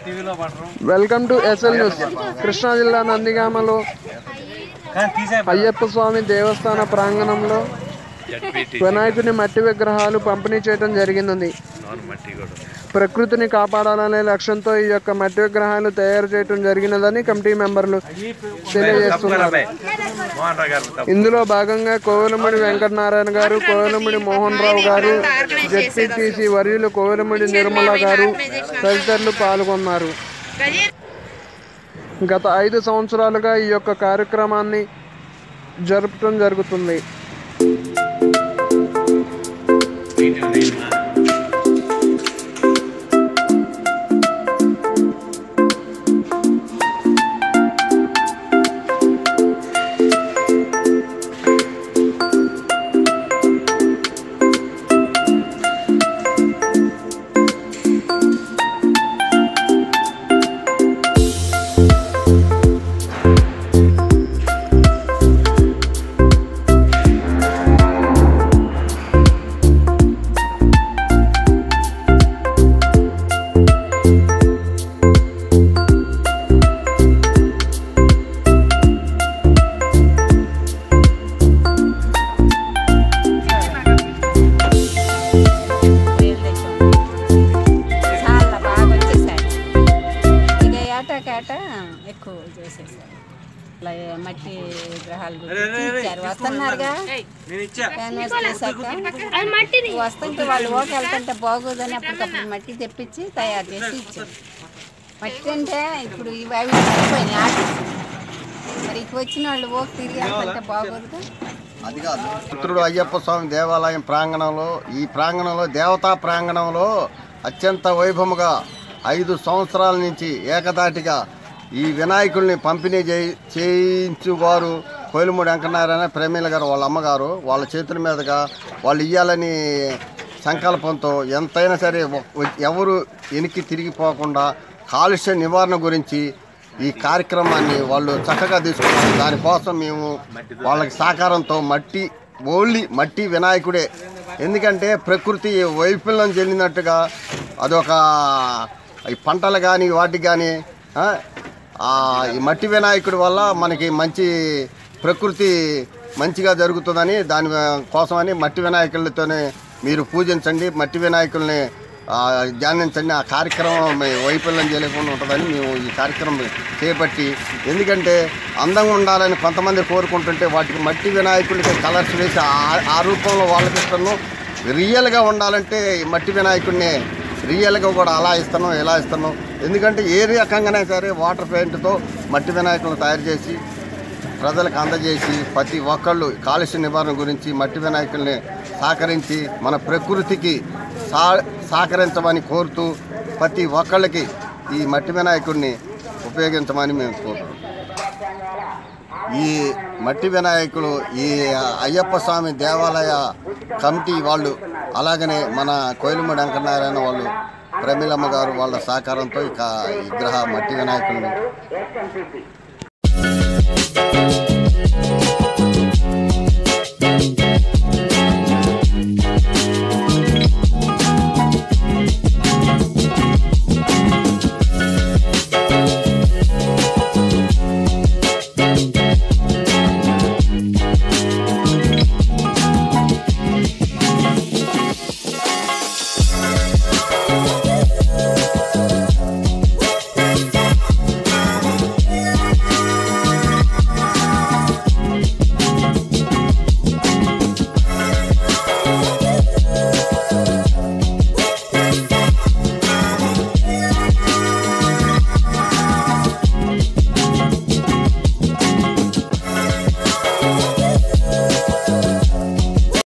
టీవీలో పడరు welcome to SL news Krishna జిల్లా నందిగామలో కానీ తీసే అయ్యప్ప స్వామి దేవస్థాన ప్రాంగణంలో వినాయకుని మట్టి విగ్రహాలు పంపిణీ చేయడం జరిగింది ప్రకృతిని కాపాడాలనే లక్ష్యంతో ఈ యొక్క మట్టి విగ్రహాలు తయారు చేయడం జరిగినదని కమిటీ మెంబర్లు తెలియజేస్తున్నారు మోహన్ రావు గారు ఇందులో భాగంగా కోవెలమూడి వెంకటనారాయణ గారు కోవెలమూడి మోహన్ రావు గారు జెడ్పీటీసీ వర్యులు కోవెలమూడి నిర్మల గారు తదితరులు పాల్గొన్నారు గత ఐదు సంవత్సరాలుగా ఈ యొక్క కార్యక్రమాన్ని జరపటం జరుగుతుంది చాలా బాగా వచ్చేసాడు ఇక ఏటాకేట ఎక్కువ చేసేసారు ఇట్లా మట్టి విగ్రహాలు గురించి ఇచ్చారు వస్తున్నారుగా నేను ఇచ్చా క్యాన్వాస్ చేశాక వస్తుంటే వాళ్ళు ఓకే వెళ్తుంటే బాగోదని అప్పటికప్పుడు మట్టి తెప్పించి తయారు చేసి ఇచ్చారు మట్టి అంటే ఇప్పుడు ఇవి అవి పడిపోయినాయి ఆటలు మరి ఇటు వచ్చిన వాళ్ళు ఓకే తిరిగి వెళ్తుంటే బాగోదుగా అది కాదు పుత్రుడు అయ్యప్ప స్వామి దేవాలయం ప్రాంగణంలో ఈ ప్రాంగణంలో దేవతా ప్రాంగణంలో అత్యంత వైభవముగా ఐదు సంవత్సరాల నుంచి ఏకదాటిగా ఈ వినాయకుల్ని పంపిణీ చేయి చేయించువారు కోయిలమూడి వెంకటనారాయణ ప్రేమీల గారు వాళ్ళ అమ్మగారు వాళ్ళ చేతుల మీదుగా వాళ్ళు ఇయ్యాలని సంకల్పంతో ఎంతైనా సరే ఒ- ఎవరు వెనక్కి తిరిగిపోకుండా కాలుష్య నివారణ గురించి ఈ కార్యక్రమాన్ని వాళ్ళు చక్కగా తీసుకున్నారు దానికోసం మేము వాళ్ళకి సహకారంతో మట్టి ఓన్లీ మట్టి వినాయకుడే ఎందుకంటే ప్రకృతి వైఫల్యం చెందినట్టుగా అదొక ఈ పంటలు కానీ వాటికి కానీ ఈ మట్టి వినాయకుడి వల్ల మనకి మంచి ప్రకృతి మంచిగా జరుగుతుందని దాని కోసమని మట్టి వినాయకులతోనే మీరు పూజించండి మట్టి వినాయకుల్ని ఆ, ధ్యానించండి ఆ కార్యక్రమం మీ వైఫల్యం చేయలేకుండా ఉంటుందని మేము ఈ కార్యక్రమం చేపట్టి ఎందుకంటే అందంగా ఉండాలని కొంతమంది కోరుకుంటుంటే వాటికి మట్టి వినాయకుడికి కలర్స్ వేసి ఆ- ఆ రూపంలో వాళ్ళకి ఇస్తాను రియల్గా ఉండాలంటే ఈ మట్టి వినాయకుడిని రియల్గా కూడా అలా ఇస్తాను ఇలా ఇస్తాను ఎందుకంటే ఏ రకంగానే సరే వాటర్ పెయింట్తో మట్టి వినాయకులను తయారు చేసి ప్రజలకు అందజేసి ప్రతి ఒక్కళ్ళు కాలుష్య నివారణ గురించి మట్టి వినాయకుల్ని సహకరించి మన ప్రకృతికి సా సహకరించమని కోరుతూ ప్రతి ఒక్కళ్ళకి ఈ మట్టి వినాయకుడిని ఉపయోగించమని మేము కోరుతున్నాం ఈ మట్టి వినాయకులు ఈ అయ్యప్ప స్వామి దేవాలయ కమిటీ వాళ్ళు అలాగనే మన కోయిలమూడి వెంకటనారాయణ వాళ్ళు ప్రమీలమ్మ గారు వాళ్ళ సహకారంతో ఇక ఈ గ్రహ మట్టి వినాయకుల్ని